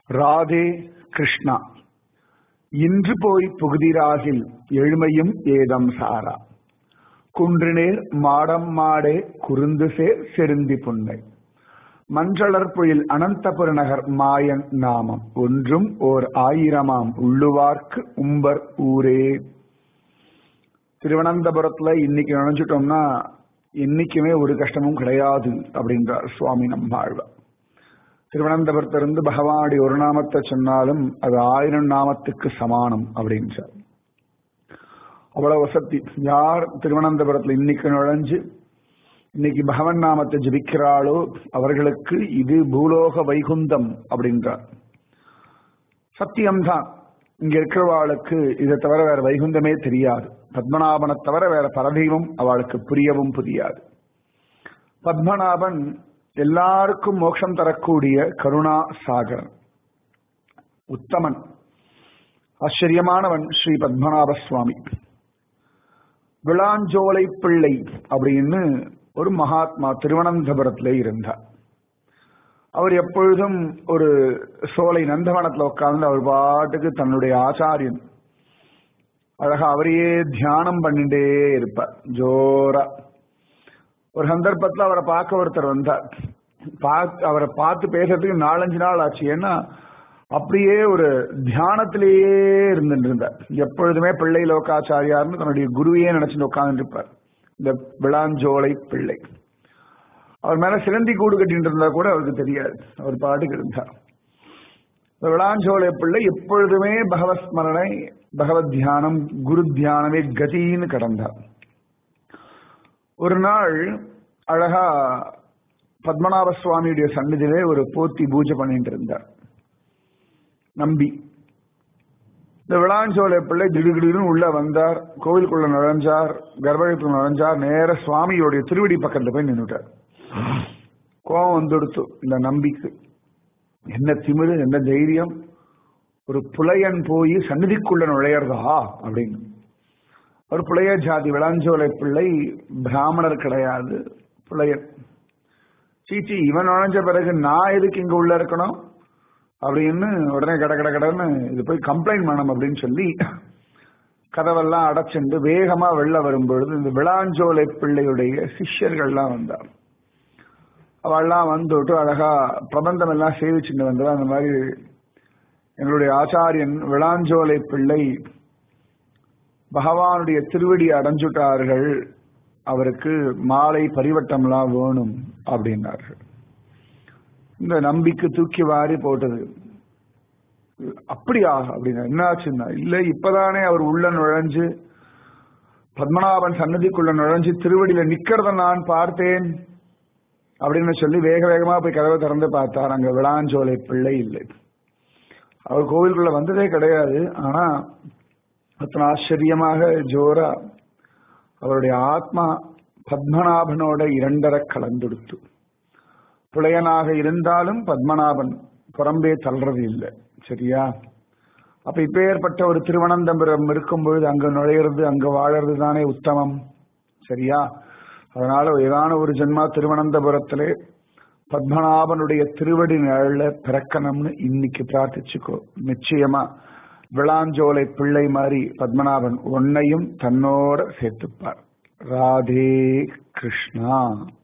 ராதே கிருஷ்ணா இன்று போய் புகுதிராகில் எழுமையும் ஏதம் சாரா குன்றுநேர் மாடம் மாடே குறுந்து சேர் செருந்தி புன்னை மஞ்சளற்பொழில் அனந்தபுர நகர் மாயன் நாமம் ஒன்றும் ஓர் ஆயிரமாம் உள்ளுவார்க்கு உம்பர் ஊரே திருவனந்தபுரத்துல இன்னைக்கு நினைச்சிட்டோம்னா என்னைக்குமே ஒரு கஷ்டமும் கிடையாது அப்படின்றார் சுவாமி நம்மாழ்வார் திருவனந்தபுரத்திலிருந்து பகவானுடைய ஒரு நாமத்தை சொன்னாலும் அது ஆயிரம் நாமத்துக்கு சமானம் அப்படின்றார் அவ்வளவு வசதி யார் திருவனந்தபுரத்துல இன்னைக்கு நுழைஞ்சு இன்னைக்கு பகவன் நாமத்தை ஜபிக்கிறாளோ அவர்களுக்கு இது பூலோக வைகுந்தம் அப்படின்றார் சத்தியம்தான் இங்க இருக்கிறவாளுக்கு இதை தவிர வேற வைகுந்தமே தெரியாது பத்மநாபனை தவிர வேற பரதெய்வம் அவளுக்கு புரியவும் புரியாது பத்மநாபன் எல்லாருக்கும் மோட்சம் தரக்கூடிய கருணா சாகரன் உத்தமன் ஆச்சரியமானவன் ஸ்ரீ பத்மநாப சுவாமி விளாஞ்சோலை பிள்ளை அப்படின்னு ஒரு மகாத்மா திருவனந்தபுரத்துல இருந்தார் அவர் எப்பொழுதும் ஒரு சோலை நந்தவனத்துல உட்கார்ந்து அவர் பாட்டுக்கு தன்னுடைய ஆச்சாரியன் அழகா அவரையே தியானம் பண்ணிட்டே இருப்பார் ஜோரா ஒரு சந்தர்ப்பத்தில் அவரை பார்க்க ஒருத்தர் வந்தார் பார்த்து அவரை பார்த்து பேசுறதுக்கு நாலஞ்சு நாள் ஆச்சு ஏன்னா அப்படியே ஒரு தியானத்திலேயே இருந்துட்டு இருந்தார் எப்பொழுதுமே பிள்ளை லோகாச்சாரியார்னு தன்னுடைய குருவையே நினைச்சுட்டு உட்கார்ந்து இருப்பார் இந்த விளாஞ்சோலை பிள்ளை அவர் மேல சிலந்தி கூடு கட்டிட்டு இருந்தா கூட அவருக்கு தெரியாது அவர் பாட்டுக்கு இருந்தார் இந்த விளாஞ்சோலை பிள்ளை எப்பொழுதுமே பகவத் ஸ்மரணை பகவத் தியானம் குரு தியானமே கதின்னு கடந்தார் ஒரு நாள் அழகா பத்மநாப சுவாமியுடைய சன்னதியிலே ஒரு போத்தி பூஜை பண்ணிட்டு இருந்தார் நம்பி இந்த விளாஞ்சோலை பிள்ளை திடீர்னு உள்ள வந்தார் கோவிலுக்குள்ள நுழைஞ்சார் கர்ப்பகத்துக்குள்ள நுழைஞ்சார் நேர சுவாமியோடைய திருவடி பக்கத்துல போய் நின்றுட்டார் கோபம் வந்துடுத்து இந்த நம்பிக்கை என்ன திமிரு என்ன தைரியம் ஒரு புலையன் போய் சந்நிதிக்குள்ள நுழையறதா அப்படின்னு ஒரு புலைய ஜாதி விளாஞ்சோலை பிள்ளை பிராமணர் கிடையாது புலையன் சீச்சி இவன் நுழைஞ்ச பிறகு நான் எதுக்கு இங்க உள்ள இருக்கணும் அப்படின்னு உடனே கட கட கடன்னு இது போய் கம்ப்ளைண்ட் பண்ணணும் அப்படின்னு சொல்லி கதவெல்லாம் அடைச்சுண்டு வேகமா வெளில வரும்பொழுது இந்த விளாஞ்சோலை பிள்ளையுடைய சிஷ்யர்கள்லாம் வந்தார் அவள்லாம் வந்துட்டு அழகா பிரபந்தம் எல்லாம் சேவிச்சுட்டு வந்தா அந்த மாதிரி எங்களுடைய ஆச்சாரியன் விளாஞ்சோலை பிள்ளை பகவானுடைய திருவடி அடைஞ்சுட்டார்கள் அவருக்கு மாலை பரிவட்டம்லாம் வேணும் அப்படின்னார்கள் இந்த நம்பிக்கை தூக்கி வாரி போட்டது அப்படியா அப்படின்னா என்னாச்சுன்னா இல்ல இப்பதானே அவர் உள்ள நுழைஞ்சு பத்மநாபன் சன்னதிக்குள்ள நுழைஞ்சு திருவடியில நிக்கிறத நான் பார்த்தேன் அப்படின்னு சொல்லி வேக வேகமா போய் கதவை திறந்து பார்த்தார் அங்க விளாஞ்சோலை பிள்ளை இல்லை அவர் கோவிலுக்குள்ள வந்ததே கிடையாது ஆனா அத்தனை ஆச்சரியமாக ஜோரா அவருடைய ஆத்மா பத்மநாபனோட இரண்டரை கலந்துடுத்து புலையனாக இருந்தாலும் பத்மநாபன் புறம்பே தள்ளுறது இல்லை சரியா அப்ப இப்ப ஏற்பட்ட ஒரு திருவனந்தபுரம் இருக்கும் பொழுது அங்க நுழையிறது அங்க வாழறது தானே உத்தமம் சரியா அதனால ஏதான ஒரு ஜென்மா திருவனந்தபுரத்திலே பத்மநாபனுடைய திருவடி நிழல பிறக்கணும்னு இன்னைக்கு பிரார்த்திச்சுக்கோ நிச்சயமா விளாஞ்சோலை பிள்ளை மாதிரி பத்மநாபன் உன்னையும் தன்னோட சேர்த்துப்பார் ராதே கிருஷ்ணா